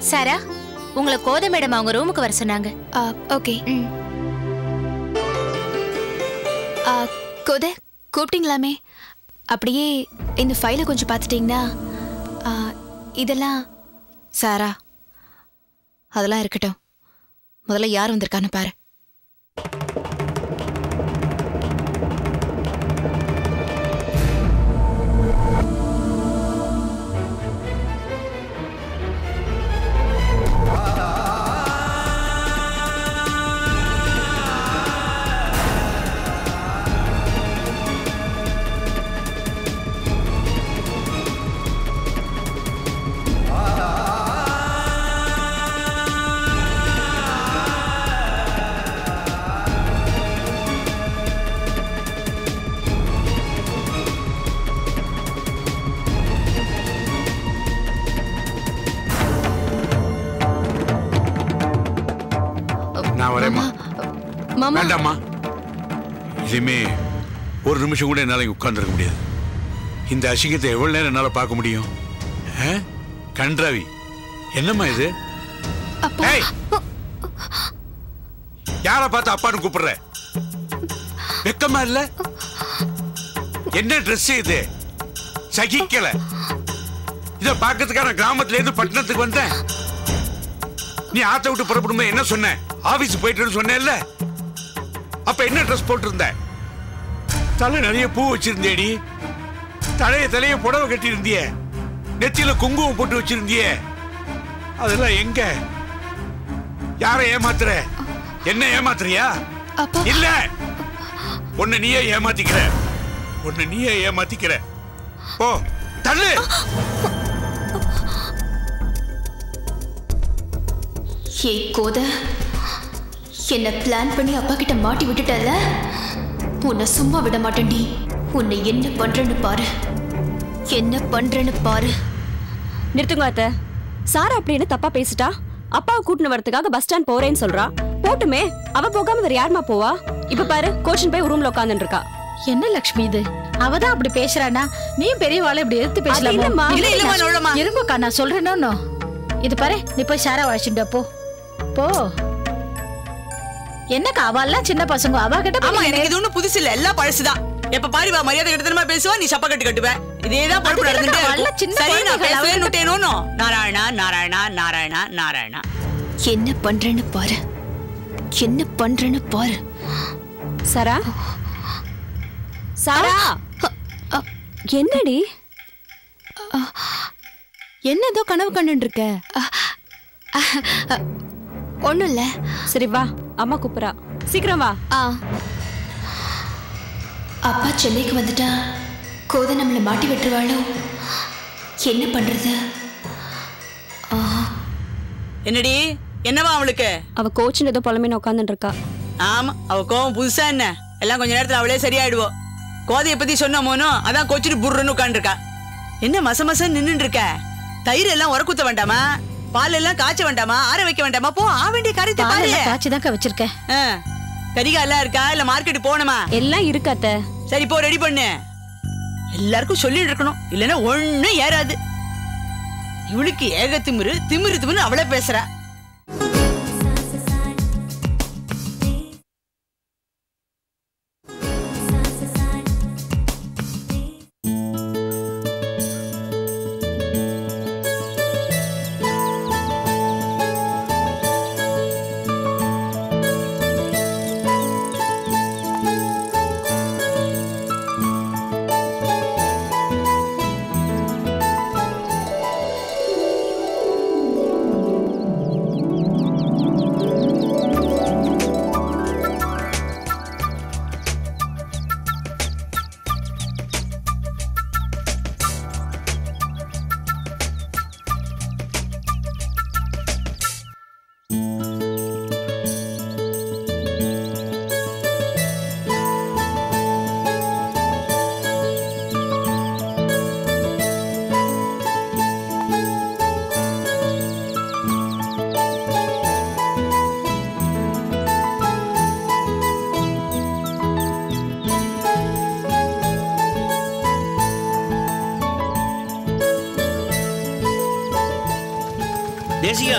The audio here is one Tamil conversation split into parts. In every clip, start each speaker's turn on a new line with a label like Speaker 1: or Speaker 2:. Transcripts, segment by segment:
Speaker 1: சாரா உங்களை கோதை மேடம் அவங்க ரூமுக்கு வர சொன்னாங்க
Speaker 2: ஓகே
Speaker 1: ம்.
Speaker 2: கோத கூப்பிட்டீங்களாமே அப்படியே இந்த ஃபைலை கொஞ்சம் பார்த்துட்டிங்கன்னா ஆ, இதெல்லாம்
Speaker 3: சாரா அதெல்லாம் இருக்கட்டும் முதல்ல யார் வந்திருக்கான்னு பாரு
Speaker 4: நான் வரேம்மா
Speaker 2: மாமா
Speaker 4: வேண்டாம்மா இனிமே ஒரு நிமிஷம் கூட என்னால் இங்கே உட்காந்துருக்க முடியாது இந்த அசிங்கத்தை எவ்வளவு நேரம் என்னால் பார்க்க முடியும் ஆ? கன்றாவி என்னம்மா இது
Speaker 2: அப்பா
Speaker 4: ஏய்! யாரை பார்த்து அப்பான்னு கூப்பிடுற வெக்கமா இல்ல என்ன ட்ரெஸ் இது சகிக்கல இத பார்க்கறதுக்காக நான் கிராமத்துல இருந்து பட்டணத்துக்கு வந்தேன் நீ ஆத்த விட்டு புறப்படும்போது என்ன சொன்ன ஆபீஸ் போயிட்டு சொன்னேன்ல அப்ப என்ன ட்ரெஸ் போட்டிருந்த தலை நிறைய பூ வச்சிருந்தேடி தலைய தலைய புடவை கட்டியிருந்தியே நெத்தியில குங்குமம் போட்டு வச்சிருந்தியே அதெல்லாம் எங்க யாரை ஏமாத்துற என்ன ஏமாத்துறியா
Speaker 2: அப்பா
Speaker 4: இல்ல உன்னை நீயே ஏமாத்திக்கிற உன்னை நீயே ஏமாத்திக்கிற ஓ தள்ளு
Speaker 2: ஏய் கோத என்ன பிளான் பண்ணி அப்பா கிட்ட மாட்டி விட்டுட்டல உன்னை சும்மா விட மாட்டேன்டி உன்னை என்ன பண்றேன்னு பாரு என்ன பண்றேன்னு பாரு
Speaker 5: நிறுத்துங்க அத்தை சாரா அப்படின்னு தப்பா பேசிட்டா அப்பாவை கூட்டின்னு வரதுக்காக பஸ் ஸ்டாண்ட் போறேன்னு சொல்றா போட்டுமே அவ போகாம வேற யாருமா போவா இப்ப பாரு கோச்சின் போய் ரூம்ல உட்காந்துட்டு இருக்கா
Speaker 6: என்ன லக்ஷ்மி இது அவதான் அப்படி பேசுறானா நீ பெரியவாளை இப்படி எதிர்த்து
Speaker 5: அது இல்லம்மா.
Speaker 6: பேசலாமா
Speaker 5: இல்ல, இல்லம்மா, நோளம்மா.
Speaker 6: இருங்கக்கா நான் சொல்றேனோ இது பாரு நீ போய் சாரா வச்சுட்டு போ போ என்னக்கா அவெல்லாம் சின்ன பசங்க அவ கிட்ட போய்
Speaker 7: ஆமா
Speaker 6: நீ
Speaker 7: எனக்கு இது ஒண்ணும் புதுசு இல்ல எல்லாம் பழசுதான் எப்ப பாரு வா மரியாதை கெடுத்தனமா பேசுவா நீ சப்ப கட்டு கட்டுவ இதேதான் பழப்பு
Speaker 6: அது
Speaker 7: நடந்துட்டே
Speaker 6: இல்லக்கா,
Speaker 7: இருக்கும்.
Speaker 6: எல்லாம் சின்ன
Speaker 7: சரி நான்
Speaker 6: குழந்தைகள்,
Speaker 7: பேசவே
Speaker 6: அவங்க
Speaker 7: நுட்டேனோ நாராயணா நாராயணா நாராயணா நாராயணா
Speaker 2: என்ன பண்றேன்னு பாரு என்ன பண்றேன்னு பாரு
Speaker 5: சாரா சாரா என்னடி
Speaker 3: என்னதோ கனவு கண்டுட்டு இருக்க
Speaker 2: ஒண்ணும் இல்ல
Speaker 5: சரி வா அம்மா கூப்பிடுறா சீக்கிரம் வா
Speaker 2: ஆ அப்பா சென்னைக்கு வந்துட்டா கோதை நம்மளை மாட்டி விட்டுருவாளோ என்ன பண்றது
Speaker 7: என்னடி என்னவா அவளுக்கு
Speaker 5: அவ கோச்சின் ஏதோ புலம்பின்னு உட்காந்துட்டு இருக்கா
Speaker 7: ஆமா அவ கோவம் புதுசா என்ன எல்லாம் கொஞ்ச நேரத்துல அவளே சரியாயிடுவோம் கோதைய பத்தி சொன்னமோனோ அதான் கொச்சிட்டு புர்றன்னு உட்காந்துருக்கா என்ன மச மச நின்னுட்டு இருக்க தயிர் எல்லாம் உரக்குத்த வேண்டாமா பால் எல்லாம் காய்ச்ச வேண்டாமா ஆற வைக்க வேண்டாமா போ ஆ வேண்டிய காரியத்தை பாரு
Speaker 6: பாலெல்லாம் காய்ச்சிதான்க்கா வச்சிருக்கேன்
Speaker 7: ஆ, கரிகா எல்லாம் இருக்கா இல்ல மார்க்கெட் போகணுமா
Speaker 5: எல்லாம் இருக்கு அத்தை
Speaker 7: சரி போ ரெடி பண்ணு எல்லாருக்கும் சொல்லிட்டு இருக்கணும் இல்லைன்னா ஒண்ணும் ஏறாது இவளுக்கு ஏக திமிரு திமிரு திமிரு அவளே பேசுறா
Speaker 8: தேசிகா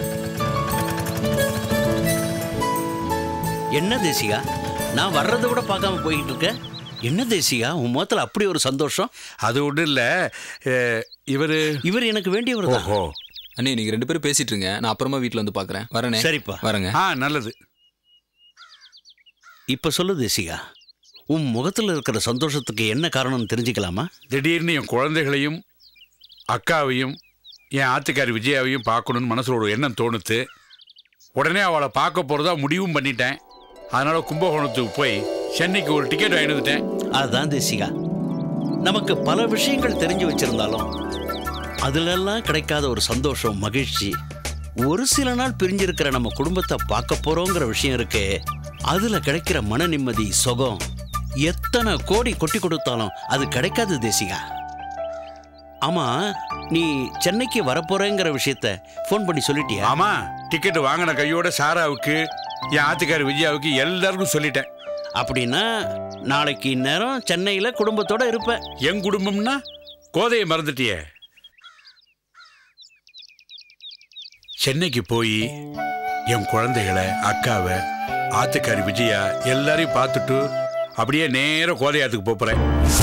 Speaker 8: என்ன தேசிகா நான் வர்றதை விட பார்க்காம போயிட்டு இருக்க என்ன தேசிகா உன் முகத்துல அப்படி ஒரு சந்தோஷம்
Speaker 4: அது ஒன்றும் இல்லை இவர்
Speaker 8: இவர் எனக்கு வேண்டியவர் தான்
Speaker 4: ஓஹோ
Speaker 9: அண்ணே நீங்க ரெண்டு பேரும் பேசிட்டு இருங்க நான் அப்புறமா வீட்ல வந்து பாக்குறேன் வரேனே
Speaker 8: சரிப்பா.
Speaker 9: வரேங்க
Speaker 4: ஆ நல்லது
Speaker 8: இப்ப சொல்லு தேசிகா உன் முகத்துல இருக்கிற சந்தோஷத்துக்கு என்ன காரணம்னு தெரிஞ்சுக்கலாமா
Speaker 4: திடீர்னு என் குழந்தைகளையும் அக்காவையும் என் ஆத்துக்காரி விஜயாவையும் பார்க்கணும்னு மனசுல ஒரு எண்ணம் தோணுத்து உடனே அவளை பார்க்க போகிறதா முடிவும் பண்ணிட்டேன் அதனால கும்பகோணத்துக்கு போய் சென்னைக்கு ஒரு டிக்கெட் வாங்கிட்டு வந்துட்டேன்
Speaker 8: அதுதான் தேசிகா நமக்கு பல விஷயங்கள் தெரிஞ்சு வச்சிருந்தாலும் அதுலெல்லாம் கிடைக்காத ஒரு சந்தோஷம் மகிழ்ச்சி ஒரு சில நாள் பிரிஞ்சிருக்கிற நம்ம குடும்பத்தை பார்க்க போறோங்கிற விஷயம் இருக்கே அதுல கிடைக்கிற மன நிம்மதி சுகம் எத்தனை கோடி கொட்டி கொடுத்தாலும் அது கிடைக்காது தேசிகா ஆமா நீ சென்னைக்கு வரப்போறேங்கிற விஷயத்த ஃபோன் பண்ணி சொல்லிட்டியா
Speaker 4: ஆமா டிக்கெட் வாங்கின கையோட சாராவுக்கு என் ஆத்துக்காரி விஜயாவுக்கு எல்லாருக்கும் சொல்லிட்டேன்
Speaker 8: அப்படின்னா நாளைக்கு இந்நேரம் சென்னையில குடும்பத்தோட இருப்ப
Speaker 4: என் குடும்பம்னா கோதையை மறந்துட்டியே சென்னைக்கு போய் என் குழந்தைகளை அக்காவை ஆத்துக்காரி விஜயா எல்லாரையும் பார்த்துட்டு அப்படியே நேர கோதையாத்துக்கு போப் போறேன்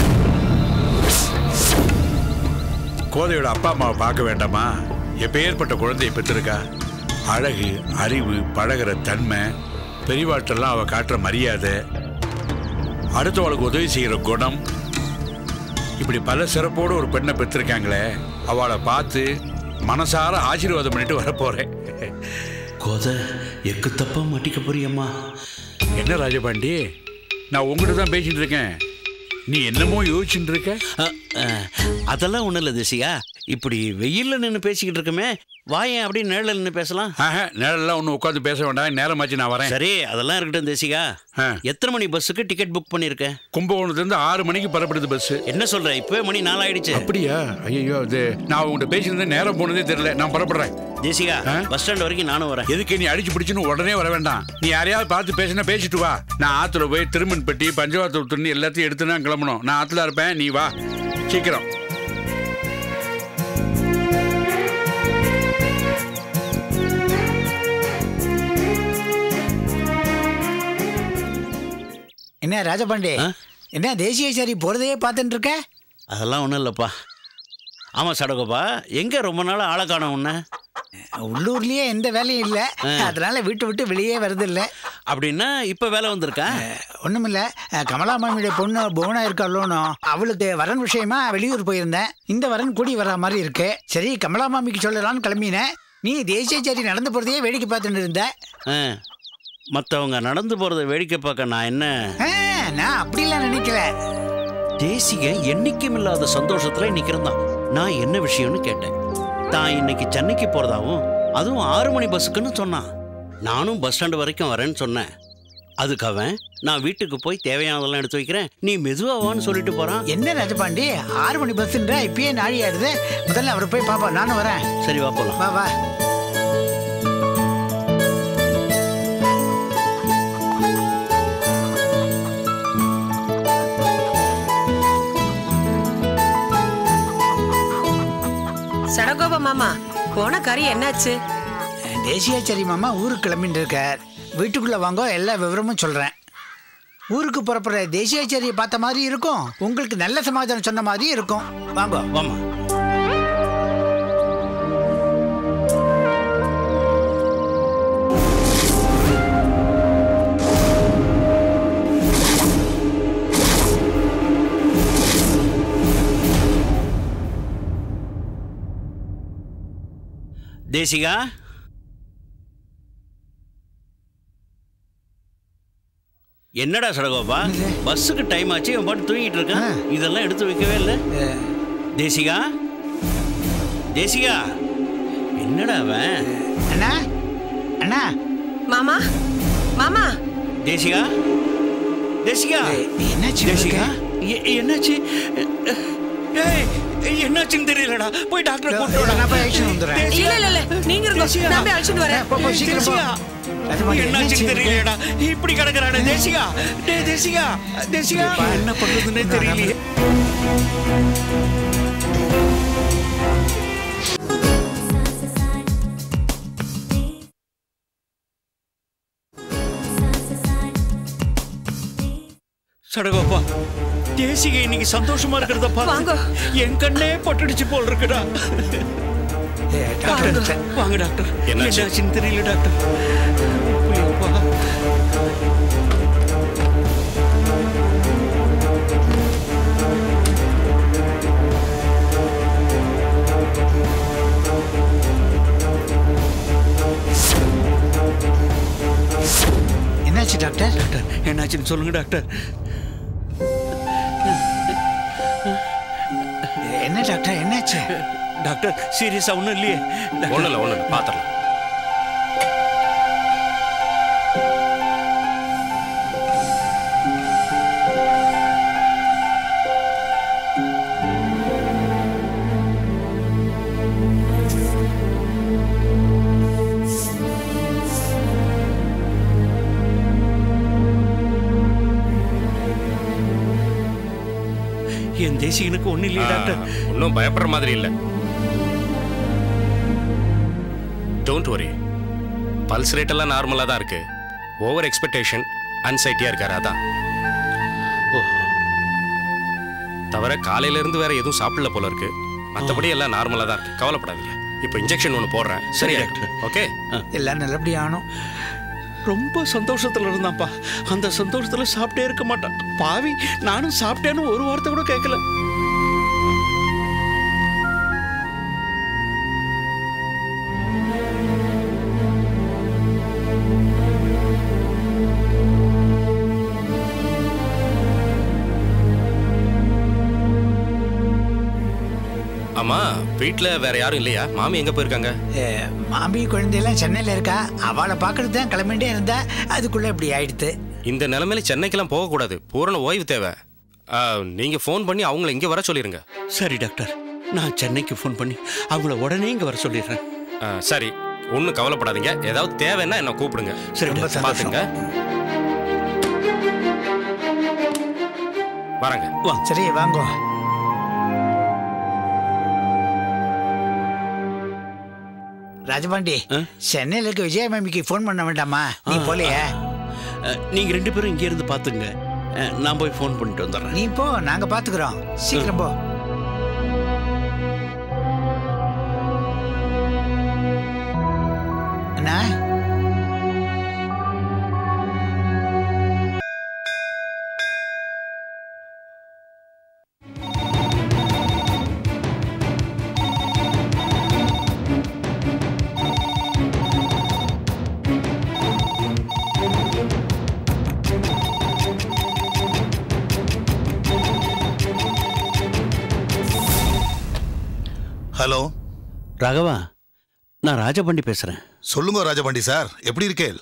Speaker 4: கோதையோட அப்பா அம்மாவை பார்க்க வேண்டாமா எப்பேற்பட்ட குழந்தையை பெற்றிருக்கா அழகு அறிவு பழகுற தன்மை பெரியவாட்டெல்லாம் அவ காட்டுற மரியாதை அடுத்தவளுக்கு உதவி செய்யற குணம் இப்படி பல சிறப்போடு ஒரு பெண்ணை பெற்றிருக்காங்களே அவளை பார்த்து மனசார ஆசீர்வாதம் பண்ணிட்டு வரப்போறேன்
Speaker 8: கோதை எக்கு தப்பா மாட்டிக்க போறியம்மா
Speaker 4: என்ன ராஜபாண்டி நான் உங்ககிட்ட தான் பேசிட்டு இருக்கேன் நீ என்னமோ யோசிச்சுட்டு இருக்க
Speaker 8: அ, அ, அதெல்லாம் ஒண்ணும் இல்லை தேசியா இப்படி வெயில்ல நின்று பேசிக்கிட்டு இருக்கமே வாயேன் அப்படியே நிழல்ல நின்று பேசலாம்
Speaker 4: ஆஹா நேரெல்லாம் ஒன்றும் உட்காந்து பேச வேண்டாம் நேரமாச்சு நான் வரேன்
Speaker 8: சரி அதெல்லாம் இருக்கட்டும் தேசிகா
Speaker 4: ஆ.
Speaker 8: எத்தனை மணி பஸ்ஸுக்கு டிக்கெட் புக் பண்ணிருக்க
Speaker 4: கும்பகோணத்துலேருந்து ஆறு மணிக்கு புறப்படுது பஸ்
Speaker 8: என்ன சொல்ற இப்பவே மணி நாலாயிடுச்சு
Speaker 4: அப்படியா ஐயோ இது நான் உங்கள்கிட்ட பேசியிருந்தேன் நேரம் போனதே தெரியல நான் புறப்படுறேன்
Speaker 8: தேசிகா
Speaker 4: ஆ?
Speaker 8: பஸ் ஸ்டாண்ட் வரைக்கும் நானும் வரேன்
Speaker 4: எதுக்கு நீ அடிச்சு பிடிச்சுன்னு உடனே வர வேண்டாம் நீ யாரையாவது பார்த்து பேசினா பேசிட்டு வா நான் ஆத்துல போய் திருமண் பெட்டி பஞ்சவாத்த துணி எல்லாத்தையும் எடுத்து நான் கிளம்பணும் நான் ஆத்துல இருப்பேன் நீ வா சீக்கிரம்
Speaker 10: என்ன ராஜபாண்டே
Speaker 8: ஆ?
Speaker 10: என்ன தேசியசாரி போறதையே பார்த்துட்டு இருக்க
Speaker 8: அதெல்லாம் ஒன்றும் இல்லைப்பா ஆமாம் சடகோப்பா எங்கே ரொம்ப நாள் ஆளை காணோம் உன்ன
Speaker 10: உள்ளூர்லயே எந்த வேலையும் இல்ல அதனால வீட்டு விட்டு வெளியே வருது இல்ல
Speaker 8: அப்படின்னா இப்போ வேலை வந்திருக்கா
Speaker 10: ஒண்ணுமில்ல அஹ், கமலா மாமியுடைய பொண்ணு புவனா இருக்காளோனோ அவளுக்கு வரன் விஷயமா வெளியூர் போயிருந்தேன் இந்த வரன் கூடி வர மாதிரி இருக்கு சரி கமலா மாமிக்கு சொல்லலாம்னு கிளம்பினேன் நீ தேசியச்சாரி நடந்து போறதையே வேடிக்கை பார்த்துட்டு இருந்த
Speaker 8: ஆ மற்றவங்க நடந்து போகிறத வேடிக்கை பார்க்க நான் என்ன
Speaker 10: ஆ, நான் அப்படிலாம் நினைக்கல
Speaker 8: தேசிக என்னைக்கும் இல்லாத சந்தோஷத்துல இன்னைக்கு இருந்தான் நான் என்ன விஷயம்னு கேட்டேன் தான் இன்னைக்கு சென்னைக்கு போறதாவும் அதுவும் ஆறு மணி பஸ்ஸுக்குன்னு சொன்னான் நானும் பஸ் ஸ்டாண்டு வரைக்கும் வரேன்னு சொன்னேன் அதுக்கு அவன் நான் வீட்டுக்கு போய் தேவையானதெல்லாம் எடுத்து வைக்கிறேன் நீ மெதுவாவான்னு சொல்லிட்டு போறான்
Speaker 10: என்ன ராஜபாண்டி ஆறு மணி பஸ்ன்ற இப்பயே நாழி ஆயிடுது முதல்ல அவரை போய் பாப்பா நானும் வரேன்
Speaker 8: சரி வா போலாம்
Speaker 10: வா வா
Speaker 11: சடகோப மாமா போன காரியம் என்னாச்சு
Speaker 10: தேசியாச்சாரி மாமா ஊருக்கு கிளம்பிட்டு இருக்கார் வீட்டுக்குள்ள வாங்க எல்லா விவரமும் சொல்றேன் ஊருக்கு புறப்படுற தேசியாச்சாரியை பார்த்த மாதிரி இருக்கும் உங்களுக்கு நல்ல சமாதானம் சொன்ன மாதிரி இருக்கும் வாங்க
Speaker 8: வாமா தேசிகா என்னடா சடகோபா பஸ்ஸுக்கு டைம் ஆச்சு இவன் பாட்டு தூங்கிட்டு இருக்கான் இதெல்லாம் எடுத்து வைக்கவே இல்லை தேசிகா தேசிகா என்னடா அவன்
Speaker 10: அண்ணா அண்ணா
Speaker 11: மாமா மாமா
Speaker 8: தேசிகா தேசிகா
Speaker 10: என்னாச்சு
Speaker 8: தேசிகா எ- என்னாச்சு டேய் என்னாச்சுன்னு தெரியலடா போய் டாக்டரை கூட்டு வாடா.
Speaker 10: நான் போய் action வந்துடுறேன்.
Speaker 11: இல்ல இல்ல இல்ல நீங்க இருங்க
Speaker 8: தேசிகா.
Speaker 11: நான் போய் அழைச்சிட்டு வரேன்
Speaker 10: போ, போ, சீக்கிரம் போ.
Speaker 8: தேசிகா
Speaker 10: ராஜபாண்டி,
Speaker 8: என்னாச்சுன்னு
Speaker 10: என்னாச்சு?
Speaker 8: தெரியலடா இப்படி கிடக்குறானே தேசிகா டேய் தேசிகா தேசிகா என்ன பண்றதுன்னே தெரியலையே சடகோப்பா தேசிக இன்னைக்கு சந்தோஷமா இருக்கிறத பார்த்து என் கண்ணே பட்டுடுச்சு போல் இருக்குடா
Speaker 10: டாக்டர்
Speaker 8: வாங்க டாக்டர்
Speaker 4: என்னாச்சு?
Speaker 8: என்னாச்சுன்னு தெரியல டாக்டர் ஐயோப்பா.
Speaker 10: என்னாச்சு டாக்டர்
Speaker 8: டாக்டர் என்னாச்சுன்னு சொல்லுங்க டாக்டர்
Speaker 10: என்ன டாக்டர் என்னாச்சு
Speaker 8: டாக்டர் சீரியஸா ஒண்ணும் இல்லையே டாக்டர்.
Speaker 12: ஒண்ணு இல்ல ஒண்ணு இல்ல பாத்துடலாம்
Speaker 8: என் தேசிகனுக்கு ஒண்ணும் இல்லையே டாக்டர்
Speaker 12: ஒன்றும் பயப்படுற மாதிரி இல்ல டோன்ட் வரி பல்ஸ் ரேட் எல்லாம் நார்மலா தான் இருக்கு ஓவர் எக்ஸ்பெக்டேஷன் அன்சைட்டியா இருக்காரு அதான் தவிர காலையில இருந்து வேற எதுவும் சாப்பிடல போல இருக்கு மத்தபடி எல்லாம் நார்மலா தான் இருக்கு கவலைப்படாதீங்க இப்போ இன்ஜெக்ஷன் ஒன்று போடுறேன் சரி டாக்டர் ஓகே
Speaker 10: எல்லாம் நல்லபடியா ஆகணும்
Speaker 8: ரொம்ப சந்தோஷத்துல இருந்தான்ப்பா அந்த சந்தோஷத்துல சாப்பிட்டே இருக்க மாட்டான் பாவி நானும் சாப்பிட்டேன்னு ஒரு வார்த்தை கூட கேட்கல
Speaker 12: ஆமா வீட்ல வேற யாரும் இல்லையா மாமி எங்க போயிருக்காங்க
Speaker 10: ஏ, மாமி குழந்தையெல்லாம் சென்னையில் இருக்கா அவளை பார்க்கறது தான் கிளம்பிட்டே இருந்தா அதுக்குள்ள இப்படி ஆயிடுத்து
Speaker 12: இந்த நிலைமையில சென்னைக்கெல்லாம் போகக்கூடாது பூரண ஓய்வு தேவை ஆ, நீங்க ஃபோன் பண்ணி அவங்கள இங்க வர சொல்லிருங்க
Speaker 8: சரி டாக்டர் நான் சென்னைக்கு ஃபோன் பண்ணி அவங்கள உடனே இங்க வர சொல்லிடுறேன்
Speaker 12: ஆ, சரி ஒன்றும் கவலைப்படாதீங்க ஏதாவது தேவைன்னா என்ன கூப்பிடுங்க
Speaker 8: சரி, ரொம்ப சந்தோஷம்.
Speaker 12: பாத்துங்க வரேங்க
Speaker 8: வா
Speaker 10: சரி வாங்கோ ராஜபாண்டி சென்னையில் இருக்க விஜய மாமிக்கு ஃபோன் பண்ண வேண்டாமா நீ போலையே
Speaker 8: அஹ், நீங்க ரெண்டு பேரும் இங்க இருந்து பாத்துங்க அஹ், நான் போய் ஃபோன் பண்ணிட்டு வந்துடுறேன்
Speaker 10: நீ போ நாங்க பாத்துக்கிறோம் சீக்கிரம் போ என்ன
Speaker 13: ஹலோ
Speaker 8: ராகவா நான் ராஜபாண்டி பேசுறேன்
Speaker 13: சொல்லுங்க ராஜபாண்டி சார் எப்படி இருக்கேள்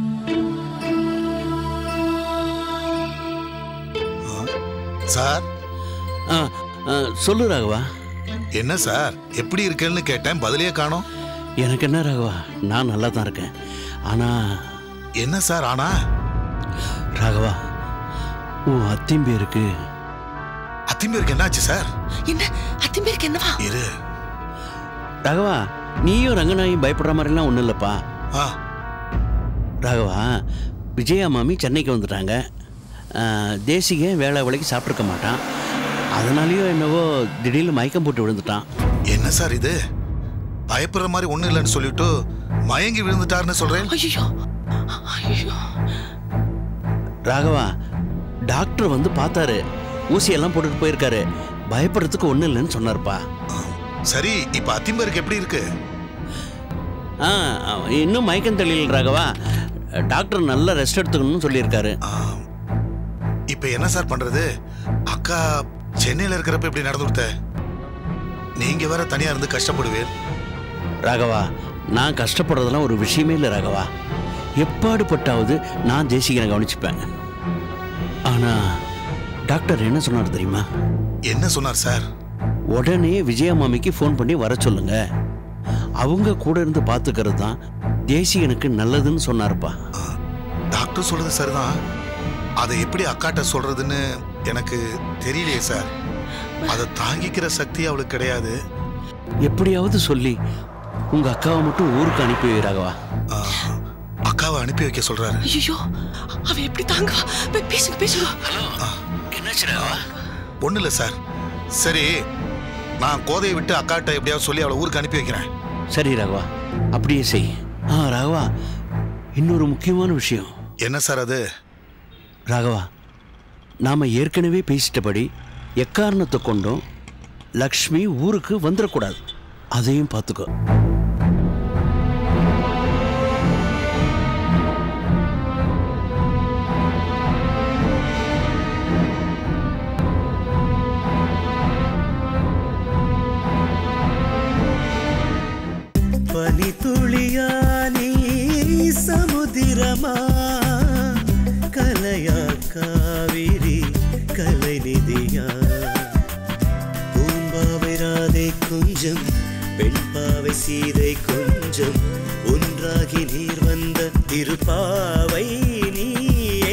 Speaker 13: ஆ, சார்
Speaker 8: ஆ, ஆ, சொல்லு ராகவா
Speaker 13: என்ன சார் எப்படி இருக்கேன்னு கேட்டேன் பதிலே காணோம்
Speaker 8: எனக்கு என்ன ராகவா நான் நல்லா தான் இருக்கேன் ஆனா
Speaker 13: என்ன சார் ஆனா
Speaker 8: ராகவா உன் அத்திம்பேருக்கு
Speaker 13: அத்திம்பேருக்கு என்னாச்சு சார்
Speaker 11: என்ன அத்திம்பேருக்கு என்னவா
Speaker 13: இரு
Speaker 8: ராகவா நீயும் ரங்கநாயும் பயப்படுற மாதிரிலாம் ஒன்றும் இல்லைப்பா
Speaker 13: ஆ
Speaker 8: ராகவா விஜயா மாமி சென்னைக்கு வந்துட்டாங்க ஆ, தேசிகன் வேலை வேலைக்கு சாப்பிட்ருக்க மாட்டான் அதனாலேயோ என்னவோ திடீர்னு மயக்கம் போட்டு விழுந்துட்டான்
Speaker 13: என்ன சார் இது பயப்படுற மாதிரி ஒண்ணும் இல்லைன்னு சொல்லிட்டு மயங்கி விழுந்துட்டாருன்னு சொல்றேன்
Speaker 11: ஐயோ ஐயோ
Speaker 8: ராகவா டாக்டர் வந்து பார்த்தாரு ஊசியெல்லாம் போட்டுட்டு போயிருக்காரு பயப்படுறதுக்கு ஒன்றும் இல்லைன்னு சொன்னார்ப்பா
Speaker 13: சரி இப்ப அத்திம்பேருக்கு எப்படி இருக்கு
Speaker 8: ஆ இன்னும் மயக்கம் தெளியல ராகவா டாக்டர் நல்ல ரெஸ்ட் எடுத்துக்கணும்னு சொல்லியிருக்காரு
Speaker 13: இப்ப என்ன சார் பண்றது அக்கா சென்னையில இருக்கிறப்ப இப்படி நடந்து கொடுத்த நீங்க வேற தனியா இருந்து கஷ்டப்படுவீர்
Speaker 8: ராகவா நான் கஷ்டப்படுறதெல்லாம் ஒரு விஷயமே இல்லை ராகவா எப்பாடுபட்டாவது நான் தேசிகனை கவனிச்சுப்பேன் ஆனா டாக்டர் என்ன சொன்னார் தெரியுமா
Speaker 13: என்ன சொன்னார் சார்
Speaker 8: உடனே விஜயா மாமிக்கு ஃபோன் பண்ணி வர சொல்லுங்க அவங்க கூட இருந்து பார்த்துக்கிறது தான் தேசிகனுக்கு நல்லதுன்னு சொன்னார்ப்பா
Speaker 13: டாக்டர் சொல்றது சரிதான் அதை எப்படி அக்காட்ட சொல்றதுன்னு எனக்கு தெரியலையே சார் அதை தாங்கிக்கிற சக்தி அவளுக்கு கிடையாது
Speaker 8: எப்படியாவது சொல்லி உங்க அக்காவை மட்டும் ஊருக்கு அனுப்பி வை, ராகவா
Speaker 13: ஆ, அக்காவை அனுப்பி வைக்க சொல்றாரு
Speaker 11: ஐயோ அவ எப்படி தாங்குவா போய் பேசுங்க பேசுங்க
Speaker 13: ஆ, ஒன்றும் இல்லை சார் சரி நான் கோதையை விட்டு அக்காட்ட எப்படியாவது சொல்லி அவளை ஊருக்கு அனுப்பி வைக்கிறேன்
Speaker 8: சரி ராகவா அப்படியே செய் ஆ ராகவா இன்னொரு முக்கியமான விஷயம்
Speaker 13: என்ன சார் அது
Speaker 8: ராகவா நாம ஏற்கனவே பேசிட்டபடி எக்காரணத்தை கொண்டும் லக்ஷ்மி ஊருக்கு வந்துடக்கூடாது அதையும் பார்த்துக்கோ
Speaker 14: பனித்துளியா நீ சமுதிரமா கலையா காவிரி கலை நிதியா பூம்பாவை ராதை கொஞ்சம் பெண்பாவை சீதை கொஞ்சம் ஒன்றாகி நீர் வந்த திருப்பாவை நீயே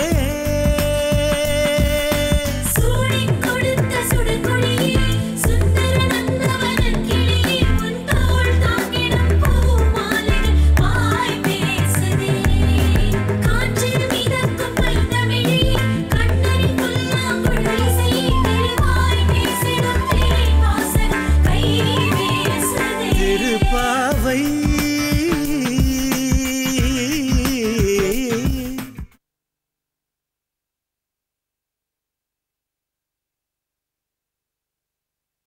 Speaker 15: சூடிக் கொடுத்த சுடர்கொடியே, சுந்தர நந்தவனக் கிளியே, உன் தோள் தாங்கிடும் பூமாலைகள் வாய் பேசுதே. காற்றில் மிதக்கும் பைந்தமிழியே, கண்ணனின் புல்லாங்குழலிசையே, திருவாய் பேசிடும் தேன் வாசம் கை வீசுதே.
Speaker 14: திருப்பாவை